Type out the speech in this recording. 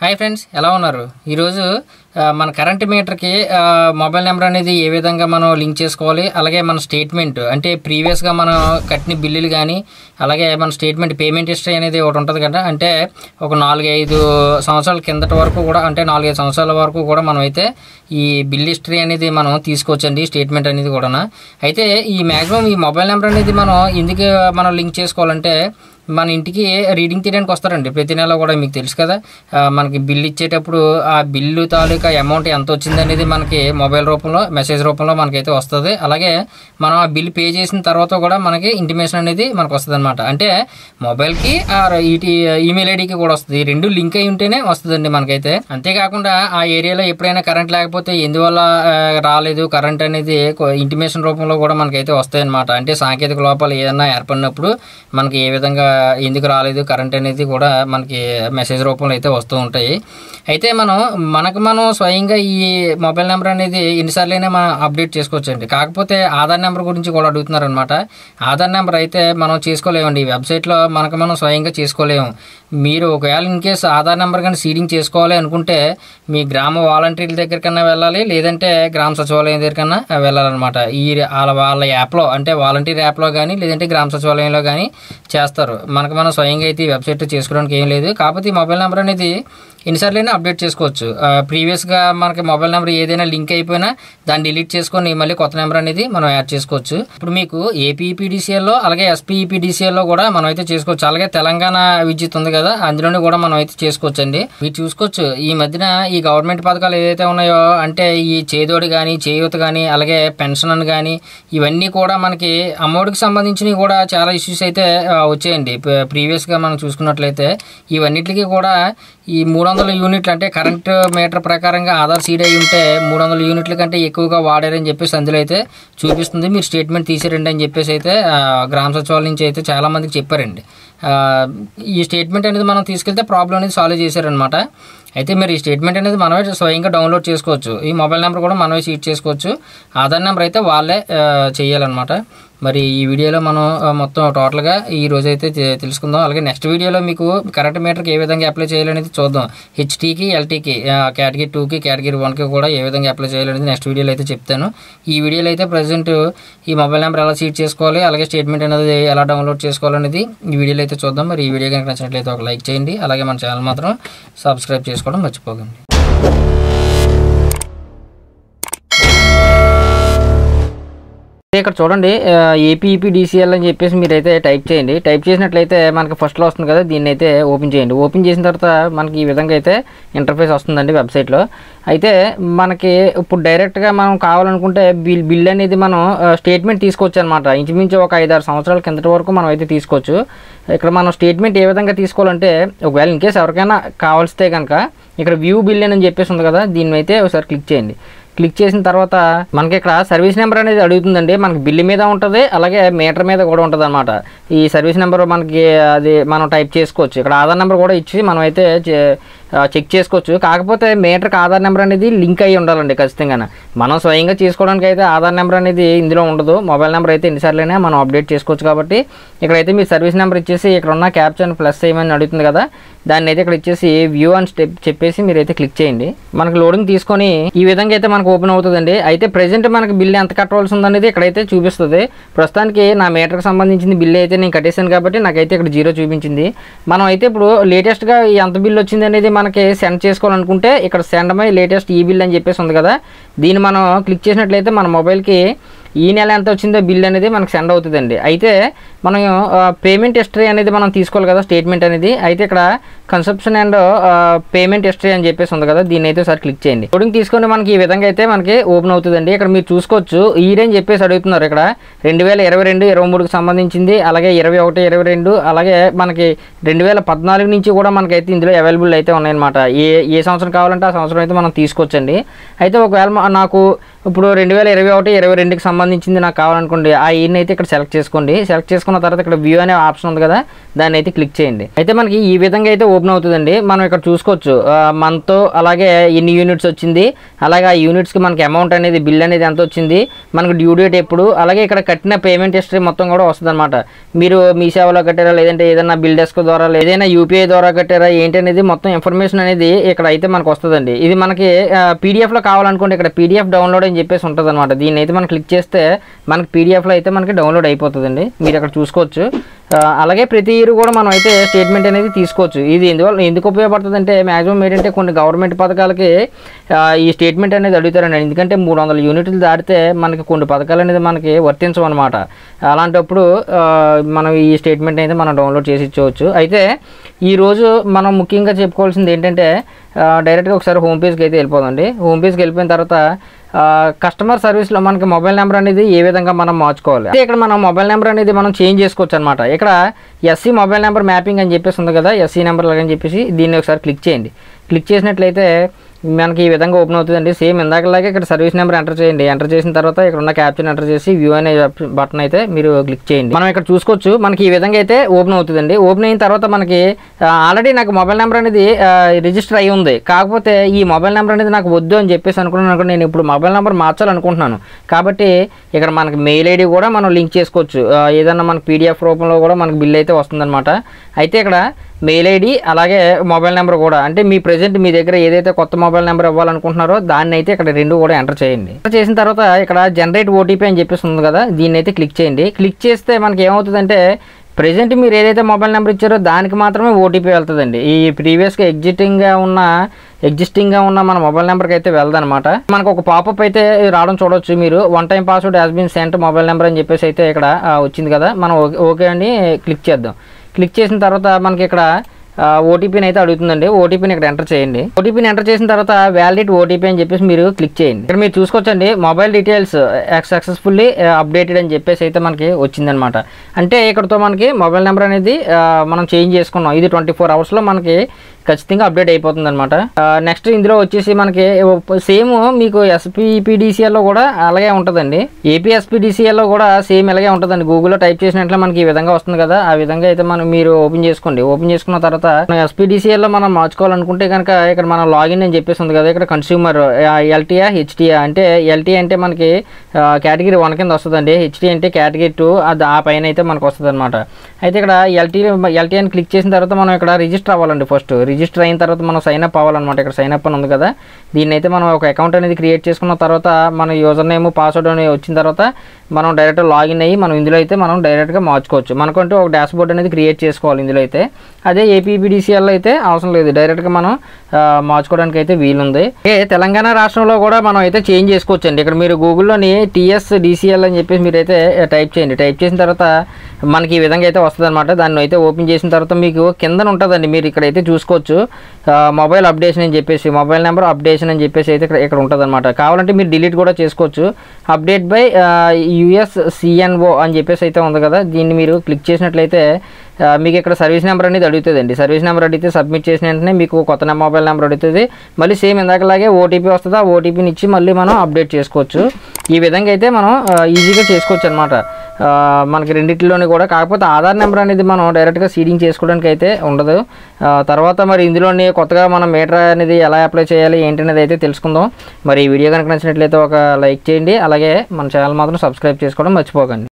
hi friends ఎలా ఉన్నారు ఈరోజు ఆ, మన కరెంట్ మీటర్కి ఆ, మొబైల్ నెంబర్ అనేది ఏ విధంగా మనం లింక్ చేసుకోవాలి అలాగే మన స్టేట్మెంట్ అంటే ప్రీవియస్గా మనం కట్టిన బిల్లులు కానీ అలాగే మన స్టేట్మెంట్ పేమెంట్ హిస్టరీ అనేది ఒకటి ఉంటుంది కదా అంటే ఒక నాలుగైదు సంవత్సరాల కిందట వరకు కూడా అంటే నాలుగైదు సంవత్సరాల వరకు కూడా మనం అయితే ఈ బిల్ హిస్టరీ అనేది మనం తీసుకోవచ్చండి స్టేట్మెంట్ అనేది కూడా అయితే ఈ మ్యాక్సిమం ఈ మొబైల్ నెంబర్ అనేది మనం ఎందుకు మనం లింక్ చేసుకోవాలంటే మన ఇంటికి రీడింగ్ తీయడానికి వస్తారండి ప్రతి నెల కూడా మీకు తెలుసు కదా ఆ, మనకి బిల్లు ఇచ్చేటప్పుడు ఆ బిల్లు తాలూకా అమౌంట్ ఎంత వచ్చింది అనేది మనకి మొబైల్ రూపంలో మెసేజ్ రూపంలో మనకైతే వస్తుంది అలాగే మనం ఆ బిల్ పే చేసిన తర్వాత కూడా మనకి ఇంటిమేషన్ అనేది మనకు వస్తుంది అనమాట అంటే మొబైల్కి ఆ ఈటీ ఈమెయిల్ ఐడికి కూడా వస్తుంది ఈ రెండు లింక్ అయి ఉంటేనే వస్తుందండి మనకైతే అంతేకాకుండా ఆ ఏరియాలో ఎప్పుడైనా కరెంట్ లేకపోతే ఎందువల్ల ఆ, రాలేదు కరెంట్ అనేది ఇంటిమేషన్ రూపంలో కూడా మనకైతే వస్తాయి అనమాట అంటే సాంకేతిక లోపాలు ఏదైనా ఏర్పడినప్పుడు మనకి ఏ విధంగా ఎందుకు రాలేదు కరెంట్ అనేది కూడా మనకి మెసేజ్ రూపంలో అయితే వస్తూ ఉంటాయి అయితే మనం మనకు మనం స్వయంగా ఈ మొబైల్ నెంబర్ అనేది ఎన్నిసార్లైనా మనం అప్డేట్ చేసుకోవచ్చండి కాకపోతే ఆధార్ నెంబర్ గురించి కూడా అడుగుతున్నారు అనమాట ఆధార్ నెంబర్ అయితే మనం చేసుకోలేమండి ఈ వెబ్సైట్లో మనకు మనం స్వయంగా చేసుకోలేము మీరు ఒకవేళ ఇన్ కేసు ఆధార్ నెంబర్ కానీ సీడింగ్ చేసుకోవాలి అనుకుంటే మీ గ్రామ వాలంటీర్ల దగ్గరికన్నా వెళ్ళాలి లేదంటే గ్రామ సచివాలయం దగ్గరికన్నా వెళ్ళాలన్నమాట ఈ వాళ్ళ వాళ్ళ యాప్లో అంటే వాలంటీర్ యాప్లో కానీ లేదంటే గ్రామ సచివాలయంలో కానీ చేస్తారు మనకు మనం స్వయంగా అయితే ఈ వెబ్సైట్ చేసుకోవడానికి ఏం లేదు కాకపోతే ఈ మొబైల్ నెంబర్ అనేది ఎన్నిసార్లైనా అప్డేట్ చేసుకోవచ్చు ఆ, ప్రీవియస్గా మనకి మొబైల్ నెంబర్ ఏదైనా లింక్ అయిపోయినా దాన్ని డిలీట్ చేసుకొని మళ్ళీ కొత్త నెంబర్ అనేది మనం యాడ్ చేసుకోవచ్చు ఇప్పుడు మీకు ఏపీఈపీడీసీఎల్లో అలాగే ఎస్పీఈపీడీసీఎల్లో కూడా మనం అయితే చేసుకోవచ్చు అలాగే తెలంగాణ విద్యుత్ ఉంది కదా అందులోనే కూడా మనం అయితే చేసుకోవచ్చు అండి మీరు చూసుకోవచ్చు ఈ మధ్యన ఈ గవర్నమెంట్ పథకాలు ఏదైతే ఉన్నాయో అంటే ఈ చేదోడు కానీ చేయూత కానీ అలాగే పెన్షన్ అని కానీ ఇవన్నీ కూడా మనకి అమౌంట్కి సంబంధించినవి కూడా చాలా ఇష్యూస్ అయితే ఆ, వచ్చాయండి ప్ర- ప్రీవియస్గా మనం చూసుకున్నట్లయితే ఇవన్నిటికీ కూడా ఈ మూడు వందల యూనిట్లు అంటే కరెంట్ మీటర్ ప్రకారంగా ఆధార్ సీడ్ అయి ఉంటే మూడు వందల యూనిట్ల కంటే ఎక్కువగా వాడారని చెప్పేసి అందులో అయితే చూపిస్తుంది మీరు స్టేట్మెంట్ తీసేరండి అని చెప్పేసి అయితే ఆ, గ్రామ సచివాలయం నుంచి అయితే చాలా మందికి చెప్పారండి ఆ, ఈ స్టేట్మెంట్ అనేది మనం తీసుకెళ్తే ప్రాబ్లం అనేది సాల్వ్ చేశారనమాట అయితే మీరు ఈ స్టేట్మెంట్ అనేది మనమే స్వయంగా డౌన్లోడ్ చేసుకోవచ్చు ఈ మొబైల్ నెంబర్ కూడా మనమే షీట్ చేసుకోవచ్చు ఆధార్ నెంబర్ అయితే వాళ్ళే ఆ, చేయాలన్నమాట మరి ఈ వీడియోలో మనం ఆ, మొత్తం టోటల్గా ఈ రోజు అయితే తె- తెలుసుకుందాం అలాగే నెక్స్ట్ వీడియోలో మీకు కరెంట్ మీటర్కి ఏ విధంగా అప్లై చేయాలనేది చూద్దాం హెచ్టీకి ఎల్టీకి కేటగిరీ టూకి కేటగిరీ వన్కి కూడా ఏ విధంగా అప్లై చేయాలనేది నెక్స్ట్ వీడియోలో అయితే చెప్తాను ఈ వీడియోలో అయితే ప్రజెంట్ ఈ మొబైల్ నెంబర్ ఎలా సీట్ చేసుకోవాలి అలాగే స్టేట్మెంట్ అనేది ఎలా డౌన్లోడ్ చేసుకోవాలనేది ఈ వీడియోలో అయితే చూద్దాం మరి ఈ వీడియో కనుక నచ్చినట్లయితే ఒక లైక్ చేయండి అలాగే మన ఛానల్ మాత్రం సబ్స్క్రైబ్ చేసుకోవడం మర్చిపోకండి ఇక్కడ చూడండి ఏపీఈపీ డిసిఎల్ అని చెప్పేసి మీరైతే టైప్ చేయండి టైప్ చేసినట్లయితే మనకి ఫస్ట్లో వస్తుంది కదా దీన్ని అయితే ఓపెన్ చేయండి ఓపెన్ చేసిన తర్వాత మనకి ఈ విధంగా అయితే ఇంటర్ఫేస్ వస్తుందండి వెబ్సైట్లో అయితే మనకి ఇప్పుడు డైరెక్ట్గా మనం కావాలనుకుంటే బిల్ బిల్ అనేది మనం స్టేట్మెంట్ తీసుకోవచ్చు అనమాట ఇంచుమించు ఒక ఐదారు సంవత్సరాల కిందటి వరకు మనం అయితే తీసుకోవచ్చు ఇక్కడ మనం స్టేట్మెంట్ ఏ విధంగా తీసుకోవాలంటే ఒకవేళ ఇన్ కేసు ఎవరికైనా కావాల్స్తే కనుక ఇక్కడ వ్యూ బిల్ అని చెప్పేసి ఉంది కదా దీన్ని అయితే ఒకసారి క్లిక్ చేయండి క్లిక్ చేసిన తర్వాత మనకి ఇక్కడ సర్వీస్ నెంబర్ అనేది అడుగుతుందండి మనకి బిల్లు మీద ఉంటుంది అలాగే మీటర్ మీద కూడా ఉంటుంది అనమాట ఈ సర్వీస్ నెంబర్ మనకి అది మనం టైప్ చేసుకోవచ్చు ఇక్కడ ఆధార్ నెంబర్ కూడా ఇచ్చి మనం అయితే చే- ఆ, చెక్ చేసుకోవచ్చు కాకపోతే మీటర్కి ఆధార్ నెంబర్ అనేది లింక్ అయ్యి ఉండాలండి ఖచ్చితంగా మనం స్వయంగా చేసుకోవడానికి అయితే ఆధార్ నెంబర్ అనేది ఇందులో ఉండదు మొబైల్ నెంబర్ అయితే ఎన్నిసార్లైనా మనం అప్డేట్ చేసుకోవచ్చు కాబట్టి ఇక్కడైతే మీ సర్వీస్ నెంబర్ ఇచ్చేసి ఇక్కడ ఉన్న క్యాప్చర్ ప్లస్ చేయమని అడుగుతుంది కదా దాన్ని అయితే ఇక్కడ ఇచ్చేసి వ్యూ అని స్టెప్ చెప్పేసి మీరైతే క్లిక్ చేయండి మనకి లోడింగ్ తీసుకొని ఈ విధంగా అయితే మనకు ఓపెన్ అవుతుందండి అయితే ప్రెజెంట్ మనకి బిల్ ఎంత కట్టవలసి ఉందనేది ఇక్కడైతే చూపిస్తుంది ప్రస్తుతానికి నా మీటర్కి సంబంధించిన బిల్ అయితే నేను కట్టేశాను కాబట్టి నాకైతే ఇక్కడ జీరో చూపించింది మనం అయితే ఇప్పుడు లేటెస్ట్గా ఎంత బిల్ వచ్చింది అనేది మనకి సెండ్ చేసుకోవాలనుకుంటే ఇక్కడ send my latest e bill అని చెప్పేసి ఉంది కదా దీన్ని మనం క్లిక్ చేసినట్లయితే మన మొబైల్కి ఈ నెల ఎంత వచ్చిందో బిల్ అనేది మనకు సెండ్ అవుతుందండి అయితే మనం పేమెంట్ హిస్టరీ అనేది మనం తీసుకోవాలి కదా స్టేట్మెంట్ అనేది అయితే ఇక్కడ కన్సెప్షన్ అండ్ పేమెంట్ హిస్టరీ అని చెప్పేసి ఉంది కదా దీన్ని అయితే ఒకసారి క్లిక్ చేయండి లోడింగ్ తీసుకొని మనకి ఈ విధంగా అయితే మనకి ఓపెన్ అవుతుందండి ఇక్కడ మీరు చూసుకోవచ్చు ఈ రేంజ్ చెప్పేసి అడుగుతున్నారు ఇక్కడ రెండు వేల ఇరవై రెండు ఇరవై మూడుకి సంబంధించింది అలాగే ఇరవై ఒకటి ఇరవై రెండు అలాగే మనకి రెండు వేల పద్నాలుగు నుంచి కూడా మనకైతే ఇందులో అవైలబుల్ అయితే ఉన్నాయన్నమాట ఏ ఏ సంవత్సరం కావాలంటే ఆ సంవత్సరం అయితే మనం తీసుకోవచ్చండి అయితే ఒకవేళ మా- నాకు ఇప్పుడు రెండు వేల ఇరవై ఒకటి ఇరవై రెండుకి సంబంధించింది నాకు కావాలనుకోండి ఆ ఇయర్ని అయితే ఇక్కడ సెలెక్ట్ చేసుకోండి సెలెక్ట్ చేసుకున్న తర్వాత ఇక్కడ వ్యూ అనే ఆప్షన్ ఉంది కదా దాన్ని అయితే క్లిక్ చేయండి అయితే మనకి ఈ విధంగా అయితే ఓపెన్ అవుతుందండి మనం ఇక్కడ చూసుకోవచ్చు మంత్ అలాగే ఎన్ని యూనిట్స్ వచ్చింది అలాగే ఆ యూనిట్స్కి మనకి అమౌంట్ అనేది బిల్ అనేది ఎంత వచ్చింది మనకు డ్యూ డేట్ ఎప్పుడు అలాగే ఇక్కడ కట్టిన పేమెంట్ హిస్టరీ మొత్తం కూడా వస్తుంది అనమాట మీరు మీ సేవలో కట్టారా లేదంటే ఏదైనా బిల్ డెస్క్ ద్వారా ఏదైనా యూపీఐ ద్వారా కట్టారా ఏంటి అనేది మొత్తం ఇన్ఫర్మేషన్ అనేది ఇక్కడ అయితే మనకు వస్తుందండి ఇది మనకి పీడిఎఫ్లో కావాలనుకోండి ఇక్కడ పీడిఎఫ్ డౌన్లోడ్ అని చెప్పేసి ఉంటుంది అనమాట దీన్ని అయితే మనం క్లిక్ చేస్తే మనకి పీడిఎఫ్లో అయితే మనకి డౌన్లోడ్ అయిపోతుందండి మీరు అక్కడ చూసుకోవచ్చు ఆ, అలాగే ప్రతి ఇయర్ కూడా మనం అయితే స్టేట్మెంట్ అనేది తీసుకోవచ్చు ఇది ఎందువల్ల ఎందుకు ఉపయోగపడుతుంది అంటే మ్యాక్సిమం ఏంటంటే కొన్ని గవర్నమెంట్ పథకాలకి ఆ, ఈ స్టేట్మెంట్ అనేది అడుగుతారండి ఎందుకంటే మూడు వందల యూనిట్లు దాటితే మనకి కొన్ని పథకాలు అనేది మనకి వర్తించవు అనమాట అలాంటప్పుడు ఆ, మనం ఈ స్టేట్మెంట్ అయితే మనం డౌన్లోడ్ చేసి ఇచ్చుకోవచ్చు అయితే ఈరోజు మనం ముఖ్యంగా చెప్పుకోవాల్సింది ఏంటంటే ఆ, డైరెక్ట్గా ఒకసారి హోమ్ పేజ్కి అయితే వెళ్ళిపోదండి హోమ్ పేజ్కి వెళ్ళిపోయిన తర్వాత ఆ, కస్టమర్ సర్వీస్లో మనకి మొబైల్ నెంబర్ అనేది ఏ విధంగా మనం మార్చుకోవాలి అయితే ఇక్కడ మనం మొబైల్ నెంబర్ అనేది మనం చేంజ్ చేసుకోవచ్చు అనమాట ఇక్కడ ఎస్సీ మొబైల్ నెంబర్ మ్యాపింగ్ అని చెప్పేసి ఉంది కదా ఎస్సీ నెంబర్ అని చెప్పేసి దీన్ని ఒకసారి క్లిక్ చేయండి క్లిక్ చేసినట్లయితే మనకి ఈ విధంగా ఓపెన్ అవుతుందండి సేమ్ ఇందాకలాగే ఇక్కడ సర్వీస్ నెంబర్ ఎంటర్ చేయండి ఎంటర్ చేసిన తర్వాత ఇక్కడ ఉన్న క్యాప్షన్ ఎంటర్ చేసి వ్యూ అనే బటన్ అయితే మీరు క్లిక్ చేయండి మనం ఇక్కడ చూసుకోవచ్చు మనకి ఈ విధంగా అయితే ఓపెన్ అవుతుందండి ఓపెన్ అయిన తర్వాత మనకి ఆల్రెడీ నాకు మొబైల్ నెంబర్ అనేది రిజిస్టర్ అయి ఉంది కాకపోతే ఈ మొబైల్ నెంబర్ అనేది నాకు వద్దు అని చెప్పేసి అనుకున్నాను అనుకో నేను ఇప్పుడు మొబైల్ నెంబర్ మార్చాలనుకుంటున్నాను కాబట్టి ఇక్కడ మనకి మెయిల్ ఐడి కూడా మనం లింక్ చేసుకోవచ్చు ఆ, ఏదన్నా మనకి పీడిఎఫ్ రూపంలో కూడా మనకి బిల్ అయితే వస్తుందన్నమాట అయితే ఇక్కడ మెయిల్ ఐడి అలాగే మొబైల్ నెంబర్ కూడా అంటే మీ ప్రెజెంట్ మీ దగ్గర ఏదైతే కొత్త మొబైల్ నెంబర్ ఇవ్వాలనుకుంటున్నారో దాన్ని అయితే ఇక్కడ రెండు కూడా ఎంటర్ చేయండి ఎంటర్ చేసిన తర్వాత ఇక్కడ జనరేట్ ఓటీపీ అని చెప్పేసి ఉంది కదా దీన్ని అయితే క్లిక్ చేయండి క్లిక్ చేస్తే మనకి ఏమవుతుందంటే ప్రెజెంట్ మీరు ఏదైతే మొబైల్ నెంబర్ ఇచ్చారో దానికి మాత్రమే ఓటీపీ వెళ్తుందండి ఈ ప్రీవియస్గా ఎగ్జిస్టింగ్గా ఉన్న ఎగ్జిస్టింగ్గా ఉన్న మన మొబైల్ నెంబర్కి అయితే వెళ్దనమాట మనకు ఒక పాపప్ అయితే రావడం చూడొచ్చు మీరు one time password has been sent mobile number అని చెప్పేసి అయితే ఇక్కడ ఆ, వచ్చింది కదా మనం ఓకే ఓకే అని క్లిక్ చేద్దాం క్లిక్ చేసిన తర్వాత మనకి ఇక్కడ ఓటీపీని అయితే అడుగుతుందండి ఓటీపీని ఇక్కడ ఎంటర్ చేయండి ఓటీపీని ఎంటర్ చేసిన తర్వాత వ్యాలిడేట్ ఓటీపీ అని చెప్పేసి మీరు క్లిక్ చేయండి ఇక్కడ మీరు చూసుకోవచ్చండి మొబైల్ డీటెయిల్స్ సక్సెస్ఫుల్లీ అప్డేటెడ్ అని చెప్పేసి అయితే మనకి వచ్చిందనమాట అంటే ఇక్కడతో మనకి మొబైల్ నెంబర్ అనేది ఆ, మనం చేంజ్ చేసుకున్నాం ఇది ట్వంటీ ఫోర్ అవర్స్లో మనకి ఖచ్చితంగా అప్డేట్ అయిపోతుంది అనమాట నెక్స్ట్ ఇందులో వచ్చేసి మనకి సేమ్ మీకు ఎస్పీపీడీసీఎల్లో కూడా అలాగే ఉంటుందండి ఏపీ ఎస్పీడీసీఎల్లో కూడా సేమ్ ఇలాగే ఉంటుందండి గూగుల్లో టైప్ చేసినట్లు మనకి ఈ విధంగా వస్తుంది కదా ఆ విధంగా అయితే మనం మీరు ఓపెన్ చేసుకోండి ఓపెన్ చేసుకున్న తర్వాత ఎస్పీడీసీఎల్లో మనం మార్చుకోవాలనుకుంటే కనుక ఇక్కడ మనం లాగిన్ అని చెప్పేసి ఉంది కదా ఇక్కడ కన్స్యూమర్ ఎల్టీఆ హెచ్టీఆ అంటే ఎల్టీ అంటే మనకి కేటగిరీ వన్ కింద వస్తుందండి హెచ్టీ అంటే కేటగిరీ టూ అది ఆ పైన అయితే మనకు వస్తుంది అనమాట అయితే ఇక్కడ ఎల్టీ ఎల్టీ అని క్లిక్ చేసిన తర్వాత మనం ఇక్కడ రిజిస్టర్ అవ్వాలండి ఫస్ట్ రిజిస్టర్ అయిన తర్వాత మనం సైన్ అప్ అవ్వాలన్నమాట ఇక్కడ సైన్ అప్ అని ఉంది కదా దీన్ని అయితే మనం ఒక అకౌంట్ అనేది క్రియేట్ చేసుకున్న తర్వాత మన యూజర్ నేమ్ పాస్వర్డ్ అనేది వచ్చిన తర్వాత మనం డైరెక్ట్ లాగిన్ అయ్యి మనం ఇందులో అయితే మనం డైరెక్ట్గా మార్చుకోవచ్చు మనకంటూ ఒక డాష్ బోర్డ్ అనేది క్రియేట్ చేసుకోవాలి ఇందులో అయితే అదే ఏపీబీడీసీఎల్ అయితే అవసరం లేదు డైరెక్ట్గా మనం ఆ, మార్చుకోవడానికి అయితే వీలుంది ఏ తెలంగాణ రాష్ట్రంలో కూడా మనం అయితే చేంజ్ చేసుకోవచ్చు అండి ఇక్కడ మీరు గూగుల్లోని టీఎస్ డిసిఎల్ అని చెప్పేసి మీరైతే టైప్ చేయండి టైప్ చేసిన తర్వాత మనకి ఈ విధంగా అయితే వస్తుంది అనమాట దాన్ని అయితే ఓపెన్ చేసిన తర్వాత మీకు కిందన ఉంటుందండి మీరు ఇక్కడైతే చూసుకోవచ్చు ఆ, మొబైల్ అప్డేషన్ అని చెప్పేసి మొబైల్ నెంబర్ అప్డేషన్ అని చెప్పేసి అయితే ఇక్కడ ఇక్కడ ఉంటుంది అనమాట కావాలంటే మీరు డిలీట్ కూడా చేసుకోవచ్చు అప్డేట్ బై యుఎస్ సిఎన్ఓ అని చెప్పేసి అయితే ఉంది కదా దీన్ని మీరు క్లిక్ చేసినట్లయితే ఆ, మీకు ఇక్కడ సర్వీస్ నెంబర్ అనేది అడుగుతుందండి సర్వీస్ నెంబర్ అడిగితే సబ్మిట్ చేసిన వెంటనే మీకు కొత్త నెం- మొబైల్ నెంబర్ అడుగుతుంది మళ్ళీ సేమ్ ఇందాకలాగే ఓటీపీ వస్తుంది ఆ ఓటీపీని ఇచ్చి మళ్ళీ మనం అప్డేట్ చేసుకోవచ్చు ఈ విధంగా అయితే మనం ఆ, ఈజీగా చేసుకోవచ్చు అనమాట మనకి రెండిట్లోని కూడా కాకపోతే ఆధార్ నెంబర్ అనేది మనం డైరెక్ట్గా సీడింగ్ చేసుకోవడానికి అయితే ఉండదు ఆ, తర్వాత మరి ఇందులోని కొత్తగా మనం మీటర్ అనేది ఎలా అప్లై చేయాలి ఏంటి అనేది అయితే తెలుసుకుందాం మరి ఈ వీడియో కనుక నచ్చినట్లయితే ఒక లైక్ చేయండి అలాగే మన ఛానల్ మాత్రం సబ్స్క్రైబ్ చేసుకోవడం మర్చిపోకండి